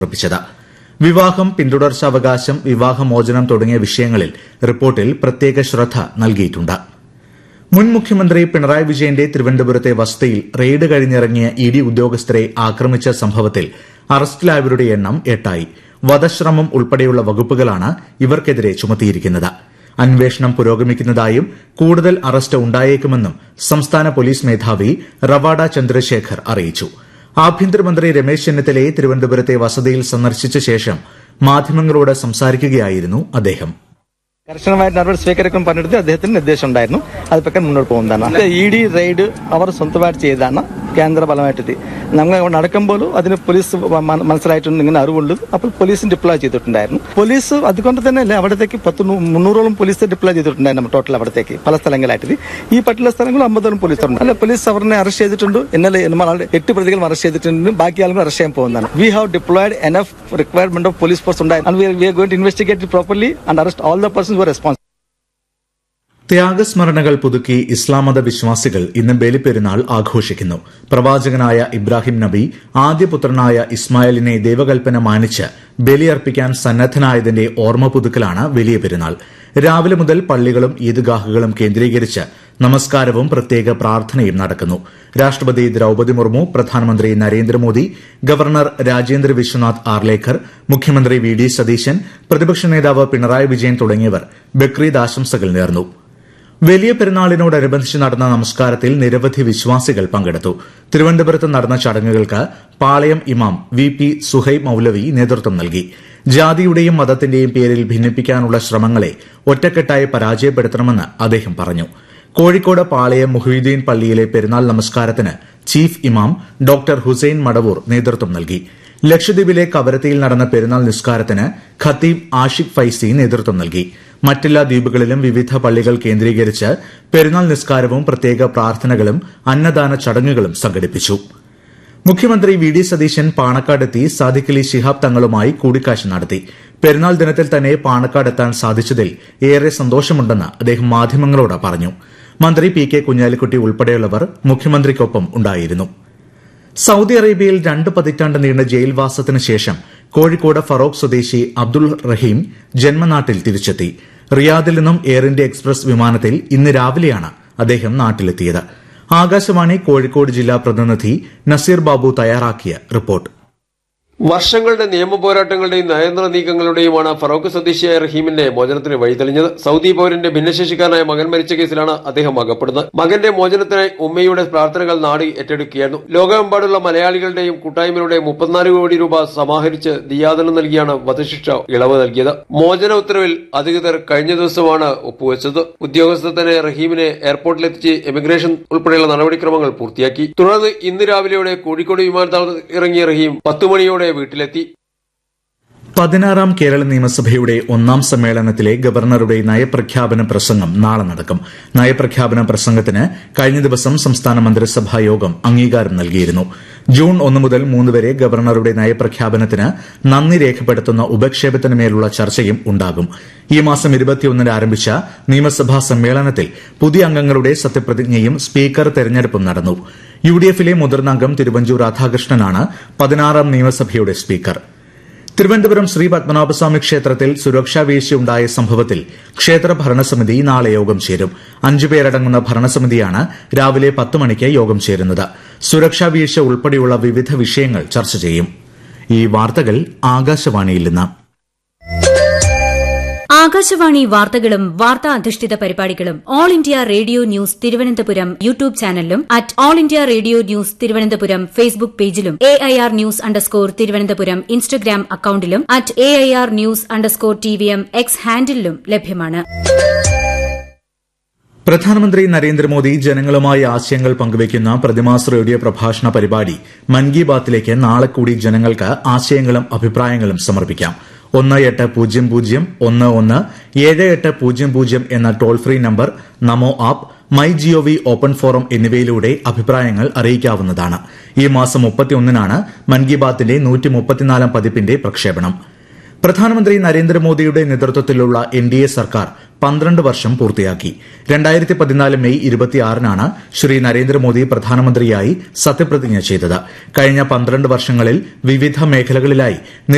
സമർപ്പിച്ചത് വിവാഹം പിന്തുടർച്ചാവകാശം വിവാഹമോചനം തുടങ്ങിയ വിഷയങ്ങളിൽ റിപ്പോർട്ടിൽ പ്രത്യേക ശ്രദ്ധ നൽകിയിട്ടുണ്ട് മുൻ മുഖ്യമന്ത്രി പിണറായി വിജയന്റെ തിരുവനന്തപുരത്തെ വസതിയിൽ റെയ്ഡ് കഴിഞ്ഞിറങ്ങിയ ഇ ഡി ഉദ്യോഗസ്ഥരെ ആക്രമിച്ച സംഭവത്തിൽ അറസ്റ്റിലായവരുടെ എണ്ണം എട്ടായി വധശ്രമം ഉൾപ്പെടെയുള്ള വകുപ്പുകളാണ് ഇവർക്കെതിരെ ചുമത്തിയിരിക്കുന്നത് അന്വേഷണം പുരോഗമിക്കുന്നതായും കൂടുതൽ അറസ്റ്റ് ഉണ്ടായേക്കുമെന്നും സംസ്ഥാന പോലീസ് മേധാവി റവാഡ ചന്ദ്രശേഖർ അറിയിച്ചു ആഭ്യന്തരമന്ത്രി രമേശ് ചെന്നിത്തലയെ തിരുവനന്തപുരത്തെ വസതിയിൽ സന്ദർശിച്ച ശേഷം മാധ്യമങ്ങളോട് സംസാരിക്കുകയായിരുന്നു അദ്ദേഹം കർശനമായിട്ട് നടപടി സ്വീകരിക്കണം പറഞ്ഞിട്ട് അദ്ദേഹത്തിന് നിർദ്ദേശം ഉണ്ടായിരുന്നു അത് പ്രകാരം മുന്നോട്ട് പോകുന്നതാണ് ഇ ഡി റെയ്ഡ് അവർ സ്വന്തമായിട്ട് ചെയ്തതാണ് കേന്ദ്ര ബലമായിട്ട് നമ്മൾ അവിടെ നടക്കുമ്പോൾ അതിന് പോലീസ് മ- മനസ്സിലായിട്ടുണ്ട് ഇങ്ങനെ അറിവുണ്ട് അപ്പോൾ പോലീസ് ഡിപ്ലോയ് ചെയ്തിട്ടുണ്ടായിരുന്നു പോലീസ് അതുകൊണ്ട് തന്നെ അല്ലേ അവിടത്തേക്ക് പത്ത് നൂ- മുന്നൂറോളം പോലീസ് ഡിപ്ലോയ് ചെയ്തിട്ടുണ്ടായിരുന്നു ടോട്ടൽ അവിടത്തേക്ക് പല സ്ഥലങ്ങളായിട്ട് ഈ പറ്റുള്ള സ്ഥലങ്ങളിൽ അമ്പതോളം പോലീസ് ഉണ്ട് അല്ല പോലീസ് അവരെ അറസ്റ്റ് ചെയ്തിട്ടുണ്ട് ഇന്നലെ നമ്മൾ ആളുടെ എട്ട് പ്രതികളും അറസ്റ്റ് ചെയ്തിട്ടുണ്ട് ബാക്കി ആളുകൾ അറസ്റ്റ് ചെയ്യാൻ പോകുന്നതാണ് we have deployed enough requirement of police force ഉണ്ടായിരുന്നു we are going to investigate properly and arrest all the persons were responsible ത്യാഗസ്മരണകൾ പുതുക്കി ഇസ്ലാം മത വിശ്വാസികൾ ഇന്ന് ബലിപ്പെരുന്നാൾ ആഘോഷിക്കുന്നു പ്രവാചകനായ ഇബ്രാഹിം നബി ആദ്യപുത്രനായ ഇസ്മായിലിനെ ദൈവകൽപ്പന മാനിച്ച് ബലിയർപ്പിക്കാൻ സന്നദ്ധനായതിന്റെ ഓർമ്മ പുതുക്കലാണ് വലിയ പെരുന്നാൾ രാവിലെ മുതൽ പള്ളികളും ഈദ്ഗാഹുകളും കേന്ദ്രീകരിച്ച് നമസ്കാരവും പ്രത്യേക പ്രാർത്ഥനയും നടക്കുന്നു രാഷ്ട്രപതി ദ്രൌപദി മുർമു പ്രധാനമന്ത്രി നരേന്ദ്രമോദി ഗവർണർ രാജേന്ദ്ര വിശ്വനാഥ് ആർലേക്കർ മുഖ്യമന്ത്രി വി ഡി സതീശൻ പ്രതിപക്ഷ നേതാവ് പിണറായി വിജയൻ തുടങ്ങിയവർ ബക്രീദ് ആശംസകൾ നേർന്നു വലിയ പെരുന്നാളിനോടനുബന്ധിച്ച് നടന്ന നമസ്കാരത്തിൽ നിരവധി വിശ്വാസികൾ പങ്കെടുത്തു തിരുവനന്തപുരത്ത് നടന്ന ചടങ്ങുകൾക്ക് പാളയം ഇമാം വി പി സുഹൈബ് മൌലവി നേതൃത്വം നൽകി ജാതിയുടെയും മതത്തിന്റെയും പേരിൽ ഭിന്നിപ്പിക്കാനുള്ള ശ്രമങ്ങളെ ഒറ്റക്കെട്ടായി പരാജയപ്പെടുത്തണമെന്ന് അദ്ദേഹം പറഞ്ഞു കോഴിക്കോട് പാളയം മുഹീദ്ദീൻ പള്ളിയിലെ പെരുന്നാൾ നമസ്കാരത്തിന് ചീഫ് ഇമാം ഡോക്ടർ ഹുസൈൻ മടവൂർ നേതൃത്വം നൽകി ലക്ഷദ്വീപിലെ കവരത്തിയിൽ നടന്ന പെരുന്നാൾ നിസ്കാരത്തിന് ഖത്തീബ് ആഷിഖ് ഫൈസി നേതൃത്വം നൽകി മറ്റെല്ലാ ദ്വീപുകളിലും വിവിധ പള്ളികൾ കേന്ദ്രീകരിച്ച് പെരുന്നാൾ നിസ്കാരവും പ്രത്യേക പ്രാർത്ഥനകളും അന്നദാന ചടങ്ങുകളും സംഘടിപ്പിച്ചു മുഖ്യമന്ത്രി വി ഡി സതീശൻ പാണക്കാടെത്തി സാദിഖ് അലി ശിഹാബ് തങ്ങളുമായി കൂടിക്കാഴ്ച നടത്തി പെരുന്നാൾ ദിനത്തിൽ തന്നെ പാണക്കാടെത്താൻ സാധിച്ചതിൽ ഏറെ സന്തോഷമുണ്ടെന്ന് അദ്ദേഹം മാധ്യമങ്ങളോട് പറഞ്ഞു മന്ത്രി പി കെ കുഞ്ഞാലിക്കുട്ടി ഉൾപ്പെടെയുള്ളവർ മുഖ്യമന്ത്രിക്കൊപ്പം ഉണ്ടായിരുന്നു സൌദി അറേബ്യയിൽ രണ്ട് പതിറ്റാണ്ട് നീണ്ട ജയിൽവാസത്തിന് ശേഷം കോഴിക്കോട് ഫറോക്ക് സ്വദേശി അബ്ദുൾ റഹീം ജന്മനാട്ടിൽ തിരിച്ചെത്തി റിയാദിൽ നിന്നും എയർ ഇന്ത്യ എക്സ്പ്രസ് വിമാനത്തിൽ ഇന്ന് രാവിലെയാണ് അദ്ദേഹം നാട്ടിലെത്തിയത് ആകാശവാണി കോഴിക്കോട് ജില്ലാ പ്രതിനിധി നസീർ ബാബു തയ്യാറാക്കിയ റിപ്പോർട്ട് വർഷങ്ങളുടെ നിയമ പോരാട്ടങ്ങളുടെയും നയതന്ത്ര നീക്കങ്ങളുടെയുമാണ് ഫറോക്ക് സ്വദേശിയായ റഹീമിന്റെ മോചനത്തിന് വഴിതെളിഞ്ഞത് സൗദി പൌരന്റെ ഭിന്നശേഷിക്കാരനായ മകൻ മരിച്ച കേസിലാണ് അദ്ദേഹം അകപ്പെടുന്നത് മകന്റെ മോചനത്തിനായി ഉമ്മയുടെ പ്രാർത്ഥനകൾ നാട് ഏറ്റെടുക്കുകയായിരുന്നു ലോകമെമ്പാടുള്ള മലയാളികളുടെയും കൂട്ടായ്മയുടെയും മുപ്പത്തിനാല് കോടി രൂപ സമാഹരിച്ച് ദിയാദനം നൽകിയാണ് വധശിക്ഷ ഇളവ് നൽകിയത് മോചന ഉത്തരവിൽ അധികൃതർ കഴിഞ്ഞ ദിവസമാണ് ഒപ്പുവെച്ചത് ഉദ്യോഗസ്ഥർ തന്നെ റഹീമിനെ എയർപോർട്ടിലെത്തിച്ച് എമിഗ്രേഷൻ ഉൾപ്പെടെയുള്ള നടപടിക്രമങ്ങൾ പൂർത്തിയാക്കി തുടർന്ന് ഇന്ന് രാവിലെയോടെ കോഴിക്കോട് വിമാനത്താവളത്തിൽ ഇറങ്ങിയ റഹീം പത്തു മണിയോടെ വീട്ടിലെത്തി പതിനാറാം കേരള നിയമസഭയുടെ ഒന്നാം സമ്മേളനത്തിലെ ഗവർണറുടെ നയപ്രഖ്യാപന പ്രസംഗം നാളെ നടക്കും നയപ്രഖ്യാപന പ്രസംഗത്തിന് കഴിഞ്ഞ ദിവസം സംസ്ഥാന മന്ത്രിസഭാ യോഗം അംഗീകാരം നൽകിയിരുന്നു ജൂൺ ഒന്ന് മുതൽ മൂന്ന് വരെ ഗവർണറുടെ നയപ്രഖ്യാപനത്തിന് നന്ദി രേഖപ്പെടുത്തുന്ന ഉപക്ഷേപത്തിന് മേലുള്ള ചർച്ചയും ഉണ്ടാകും ഈ മാസം ഇരുപത്തിയൊന്നിന് ആരംഭിച്ച നിയമസഭാ സമ്മേളനത്തിൽ പുതിയ അംഗങ്ങളുടെ സത്യപ്രതിജ്ഞയും സ്പീക്കർ തെരഞ്ഞെടുപ്പും നടന്നു യു ഡി എഫിലെ മുതിർന്ന അംഗം തിരുവഞ്ചൂർ രാധാകൃഷ്ണനാണ് പതിനാറാം നിയമസഭയുടെ സ്പീക്കർ തിരുവനന്തപുരം ശ്രീ പത്മനാഭസ്വാമി ക്ഷേത്രത്തിൽ സുരക്ഷാ വീഴ്ചയുണ്ടായ സംഭവത്തിൽ ക്ഷേത്ര ഭരണസമിതി നാളെ യോഗം ചേരും അഞ്ചുപേരടങ്ങുന്ന ഭരണസമിതിയാണ് രാവിലെ പത്ത് മണിക്ക് യോഗം ചേരുന്നത് സുരക്ഷാ വീഴ്ച ഉൾപ്പെടെയുള്ള വിവിധ വിഷയങ്ങൾ ചർച്ച ചെയ്യും ഈ വാർത്തകൾ ആകാശവാണിയിൽ നിന്ന് ആകാശവാണി വാർത്തകളും വാർത്താ അധിഷ്ഠിത പരിപാടികളും all India radio news Thiruvananthapuram YouTube ചാനലിലും at all India radio news Thiruvananthapuram Facebook പേജിലും A I R news underscore Thiruvananthapuram Instagram അക്കൌണ്ടിലും at A I R news underscore T V M X ഹാൻഡിലും ലഭ്യമാണ് പ്രധാനമന്ത്രി നരേന്ദ്രമോദി ജനങ്ങളുമായി ആശയങ്ങൾ പങ്കുവയ്ക്കുന്ന പ്രതിമാസ റേഡിയോ പ്രഭാഷണ പരിപാടി മൻ കി ബാത്തിലേക്ക് നാളെ കൂടി ജനങ്ങൾക്ക് ആശയങ്ങളും അഭിപ്രായങ്ങളും സമർപ്പിക്കാം ഒന്ന് എട്ട് പൂജ്യം പൂജ്യം ഒന്ന് ഒന്ന് ഏഴ് എട്ട് പൂജ്യം പൂജ്യം എന്ന toll free number NaMo app my GOV open forum എന്നിവയിലൂടെ അഭിപ്രായങ്ങൾ അറിയിക്കാവുന്നതാണ് ഈ മാസം മുപ്പത്തിയൊന്നിനാണ് മൻ കി ബാത്തിന്റെ നൂറ്റി മുപ്പത്തിനാലാം പതിപ്പിന്റെ പ്രക്ഷേപണം പ്രധാനമന്ത്രി നരേന്ദ്രമോദിയുടെ നേതൃത്വത്തിലുള്ള എൻ ഡി എ സർക്കാർ പന്ത്രണ്ട് വർഷം പൂർത്തിയാക്കി രണ്ടായിരത്തി പതിനാല് മെയ് ഇരുപത്തിയാറിനാണ് ശ്രീ നരേന്ദ്രമോദി പ്രധാനമന്ത്രിയായി സത്യപ്രതിജ്ഞ ചെയ്തത് കഴിഞ്ഞ പന്ത്രണ്ട് വർഷങ്ങളിൽ വിവിധ മേഖലകളിലായി